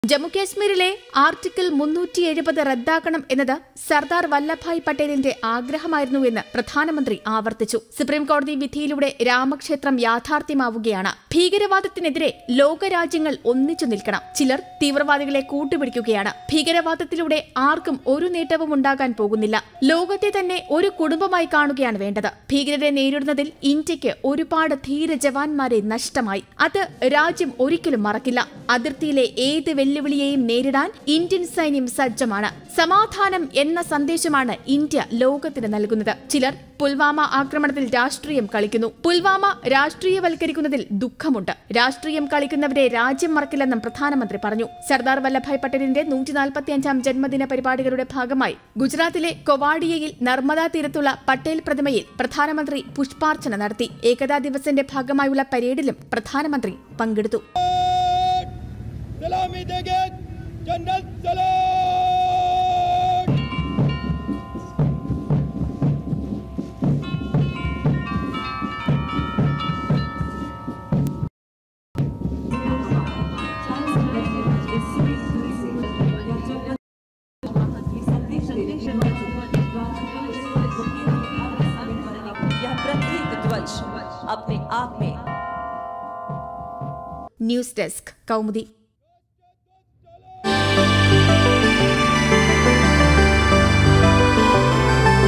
ജമ്മുകാശ്മീരിലെ ആർട്ടിക്കിൾ മുന്നൂറ്റി എഴുപത് റദ്ദാക്കണം എന്നത് സർദാർ വല്ലഭായ് പട്ടേലിന്റെ ആഗ്രഹമായിരുന്നുവെന്ന് പ്രധാനമന്ത്രി ആവർത്തിച്ചു സുപ്രീംകോടതി വിധിയിലൂടെ രാമക്ഷേത്രം യാഥാർത്ഥ്യമാവുകയാണ് ഭീകരവാദത്തിനെതിരെ ലോകരാജ്യങ്ങൾ ഒന്നിച്ചു നിൽക്കണം ചിലർ തീവ്രവാദികളെ കൂട്ടുപിടിക്കുകയാണ് ഭീകരവാദത്തിലൂടെ ആർക്കും ഒരു നേട്ടവും ഉണ്ടാകാൻ പോകുന്നില്ല ലോകത്തെ തന്നെ ഒരു കുടുംബമായി കാണുകയാണ് വേണ്ടത് ഭീകരരെ നേരിടുന്നതിൽ ഇന്ത്യക്ക് ഒരുപാട് ധീര ജവാന്മാരെ നഷ്ടമായി അത് രാജ്യം ഒരിക്കലും മറക്കില്ല അതിർത്തിയിലെ ഏത് വെല്ലുവിളിയെയും നേരിടാൻ ഇന്ത്യൻ സൈന്യം സജ്ജമാണ് സമാധാനം എന്ന സന്ദേശമാണ് ഇന്ത്യ ലോകത്തിന് നൽകുന്നത് ചിലർ പുൽവാമ ആക്രമണത്തിൽ രാഷ്ട്രീയം കളിക്കുന്നു പുൽവാമ രാഷ്ട്രീയവൽക്കരിക്കുന്നതിൽ ദുഃഖമുണ്ട് രാഷ്ട്രീയം കളിക്കുന്നവരെ രാജ്യം മറക്കില്ലെന്നും പ്രധാനമന്ത്രി പറഞ്ഞു സർദാർ വല്ലഭായ് പട്ടേലിന്റെ നൂറ്റി നാൽപ്പത്തിയഞ്ചാം ജന്മദിന പരിപാടികളുടെ ഭാഗമായി ഗുജറാത്തിലെ കൊവാഡിയയിൽ നർമ്മദാ തീരത്തുള്ള പട്ടേൽ പ്രതിമയിൽ പ്രധാനമന്ത്രി പുഷ്പാർച്ചന നടത്തി ഏകതാ ദിവസിന്റെ ഭാഗമായുള്ള പരേഡിലും പ്രധാനമന്ത്രി പങ്കെടുത്തു सलामी देंगे जनरल सलाम यह प्रत्येक ध्वज अपने आप में ന്യൂസ് ഡെസ്ക് കൗമുദി